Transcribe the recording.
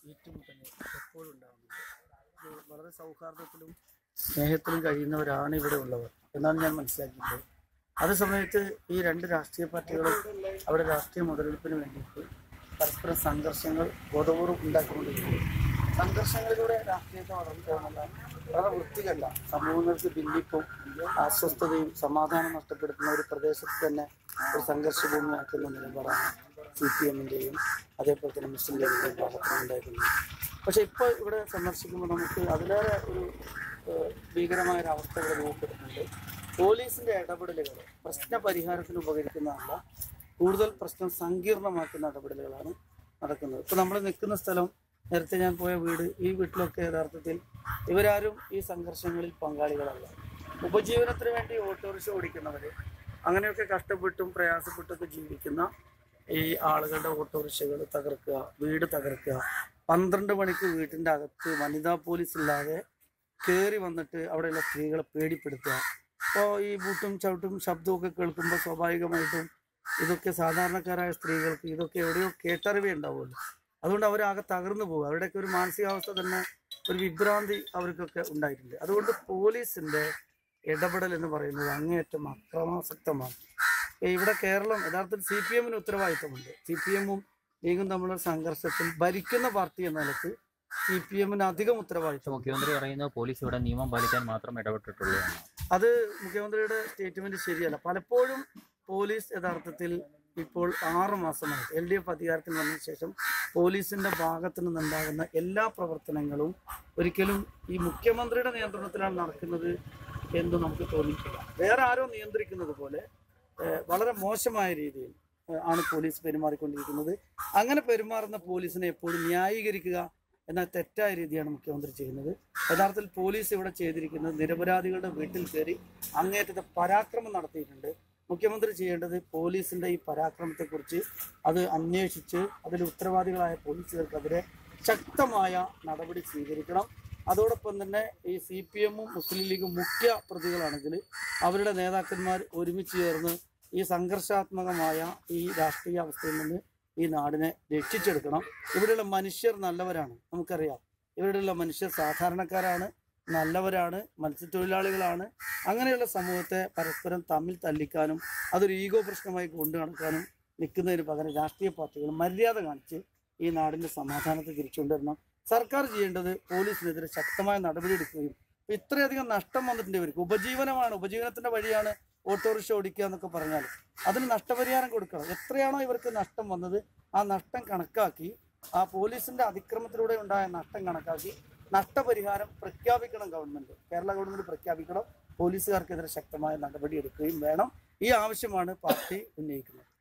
ഏറ്റുമുട്ടൽ എപ്പോഴും ഉണ്ടാകുന്നുണ്ട് ഇത് വളരെ സൗഹാർദ്ദത്തിലും സ്നേഹത്തിലും കഴിയുന്നവരാണ് ഇവിടെ ഉള്ളവർ എന്നാണ് ഞാൻ മനസ്സിലാക്കിയത് അതേ സമയത്ത് ഈ രണ്ട് രാഷ്ട്രീയ പാർട്ടികളും അവരുടെ രാഷ്ട്രീയ മുതലെടുപ്പിന് വേണ്ടിയിട്ട് പരസ്പരം സംഘർഷങ്ങൾ ബോധപൂർവ്വം ഉണ്ടാക്കിക്കൊണ്ടിരിക്കുന്നു സംഘർഷങ്ങളിലൂടെ രാഷ്ട്രീയത്തെ വളർത്തുക എന്നുള്ള വളരെ വൃത്തികല്ല സമൂഹങ്ങൾക്ക് ഭിന്നിപ്പും അസ്വസ്ഥതയും സമാധാനം നഷ്ടപ്പെടുത്തുന്ന ഒരു പ്രദേശത്ത് തന്നെ ഒരു സംഘർഷ ഭൂമിയാക്കുന്ന നിലപാടാണ് സി പി എമ്മിൻ്റെയും അതേപോലെ തന്നെ മുസ്ലിം ലീഗിൻ്റെയും ഭാഗത്തുനിന്ന് ഉണ്ടായിരുന്നത് പക്ഷെ ഇപ്പോൾ ഇവിടെ സന്ദർശിക്കുമ്പോൾ നമുക്ക് അതിലേറെ ഒരു ഏഹ്, ഭീകരമായ ഒരു അവസ്ഥ ഇവിടെ രൂപപ്പെടുന്നുണ്ട് പോലീസിന്റെ ഇടപെടലുകൾ പ്രശ്ന പരിഹാരത്തിന് ഉപകരിക്കുന്നതല്ല കൂടുതൽ പ്രശ്നം സങ്കീർണമാക്കുന്ന ഇടപെടലുകളാണ് നടക്കുന്നത് ഇപ്പൊ നമ്മൾ നിൽക്കുന്ന സ്ഥലം നേരത്തെ ഞാൻ പോയ വീട് ഈ വീട്ടിലൊക്കെ യഥാർത്ഥത്തിൽ ഇവരാരും ഈ സംഘർഷങ്ങളിൽ പങ്കാളികളല്ല ഉപജീവനത്തിന് വേണ്ടി ഓട്ടോറിക്ഷ ഓടിക്കുന്നവര് അങ്ങനെയൊക്കെ കഷ്ടപ്പെട്ടും പ്രയാസപ്പെട്ടൊക്കെ ജീവിക്കുന്ന ഈ ആളുകളുടെ ഓട്ടോറിക്ഷകൾ തകർക്കുക വീട് തകർക്കുക പന്ത്രണ്ട് മണിക്ക് വീട്ടിന്റെ അകത്ത് വനിതാ പോലീസ് ഇല്ലാതെ കയറി വന്നിട്ട് അവിടെയുള്ള സ്ത്രീകളെ പേടിപ്പെടുത്തുക അപ്പോൾ ഈ ബൂട്ടും ചവിട്ടും ശബ്ദവും ഒക്കെ കേൾക്കുമ്പോൾ സ്വാഭാവികമായിട്ടും ഇതൊക്കെ സാധാരണക്കാരായ സ്ത്രീകൾക്ക് ഇതൊക്കെ എവിടെയോ കേട്ടറിവേ ഉണ്ടാവുമല്ലോ അതുകൊണ്ട് അവരാകെ തകർന്നു പോകും അവരുടെയൊക്കെ ഒരു മാനസികാവസ്ഥ തന്നെ ഒരു വിഭ്രാന്തി അവർക്കൊക്കെ ഉണ്ടായിട്ടുണ്ട് അതുകൊണ്ട് പോലീസിന്റെ ഇടപെടൽ എന്ന് പറയുന്നത് അങ്ങേയറ്റം അക്രമാസക്തമാണ് ഏ, ഇവിടെ കേരളം യഥാർത്ഥത്തിൽ സി പി എമ്മിന് ഉത്തരവാദിത്തമുണ്ട് സി പി എമ്മും ലീഗും തമ്മിലുള്ള സംഘർഷത്തിൽ ഭരിക്കുന്ന പാർട്ടി എന്ന നിലക്ക് സി പി എമ്മിന് അധികം ഉത്തരവാദിത്തം മുഖ്യമന്ത്രി പറയുന്നത് പോലീസ് ഇവിടെ നിയമം പാലിക്കാൻ മാത്രം ഇടപെട്ടിട്ടുള്ളൂ എന്നാണ് അത് മുഖ്യമന്ത്രിയുടെ സ്റ്റേറ്റ്മെന്റ് ശരിയല്ല പലപ്പോഴും പോലീസ് യഥാർത്ഥത്തിൽ ഇപ്പോൾ ആറ് മാസമായിട്ട് എൽ ഡി എഫ് അധികാരത്തിൽ വന്നതിന് ശേഷം പോലീസിന്റെ ഭാഗത്തു നിന്നുണ്ടാകുന്ന എല്ലാ പ്രവർത്തനങ്ങളും ഒരിക്കലും ഈ മുഖ്യമന്ത്രിയുടെ നിയന്ത്രണത്തിലാണ് നടക്കുന്നത് എന്ന് നമുക്ക് തോന്നിയിട്ടില്ല വേറെ ആരോ നിയന്ത്രിക്കുന്നത് പോലെ ഏഹ്, വളരെ മോശമായ രീതിയിൽ ഏഹ്, ആണ് പോലീസ് പെരുമാറിക്കൊണ്ടിരിക്കുന്നത് അങ്ങനെ പെരുമാറുന്ന പോലീസിനെ എപ്പോഴും ന്യായീകരിക്കുക എന്ന തെറ്റായ രീതിയാണ് മുഖ്യമന്ത്രി ചെയ്യുന്നത് യഥാർത്ഥത്തിൽ പോലീസ് ഇവിടെ ചെയ്തിരിക്കുന്നത് നിരപരാധികളുടെ വീട്ടിൽ കയറി അങ്ങേറ്റത്തെ പരാക്രമം നടത്തിയിട്ടുണ്ട് മുഖ്യമന്ത്രി ചെയ്യേണ്ടത് പോലീസിന്റെ ഈ പരാക്രമത്തെക്കുറിച്ച് അത് അന്വേഷിച്ച് അതിൽ ഉത്തരവാദികളായ പോലീസുകാർക്കെതിരെ ശക്തമായ നടപടി സ്വീകരിക്കണം അതോടൊപ്പം തന്നെ ഈ സി പി എമ്മും മുസ്ലിം ലീഗും മുഖ്യ പ്രതികളാണെങ്കിൽ അവരുടെ നേതാക്കന്മാർ ഒരുമിച്ച് ചേർന്ന് ഈ സംഘർഷാത്മകമായ ഈ രാഷ്ട്രീയ അവസ്ഥയിൽ നിന്ന് ഈ നാടിനെ രക്ഷിച്ചെടുക്കണം ഇവിടെയുള്ള മനുഷ്യർ നല്ലവരാണ് നമുക്കറിയാം ഇവിടെയുള്ള മനുഷ്യർ സാധാരണക്കാരാണ് നല്ലവരാണ് മത്സ്യത്തൊഴിലാളികളാണ് അങ്ങനെയുള്ള സമൂഹത്തെ പരസ്പരം തമ്മിൽ തല്ലിക്കാനും അതൊരു ഈഗോ പ്രശ്നമായി കൊണ്ടു നടക്കാനും നിൽക്കുന്നതിന് പകരം രാഷ്ട്രീയ പാർട്ടികൾ മര്യാദ കാണിച്ച് ഈ നാടിന്റെ സമാധാനത്തെ തിരിച്ചുകൊണ്ടുവരണം സർക്കാർ ചെയ്യേണ്ടത് പോലീസിനെതിരെ ശക്തമായ നടപടിയെടുക്കുകയും ഇപ്പൊ ഇത്രയധികം നഷ്ടം വന്നിട്ടുണ്ട് ഇവർക്ക് ഉപജീവനമാണ് ഉപജീവനത്തിന്റെ വഴിയാണ് ഓട്ടോറിക്ഷ ഓടിക്കുക എന്നൊക്കെ പറഞ്ഞാൽ അതിന് നഷ്ടപരിഹാരം കൊടുക്കണം എത്രയാണോ ഇവർക്ക് നഷ്ടം വന്നത് ആ നഷ്ടം കണക്കാക്കി ആ പോലീസിന്റെ അതിക്രമത്തിലൂടെ ഉണ്ടായ നഷ്ടം കണക്കാക്കി നഷ്ടപരിഹാരം പ്രഖ്യാപിക്കണം ഗവൺമെന്റ് കേരള ഗവൺമെന്റ് പ്രഖ്യാപിക്കണം പോലീസുകാർക്കെതിരെ ശക്തമായ നടപടി എടുക്കുകയും വേണം ഈ ആവശ്യമാണ് പാർട്ടി ഉന്നയിക്കുന്നത്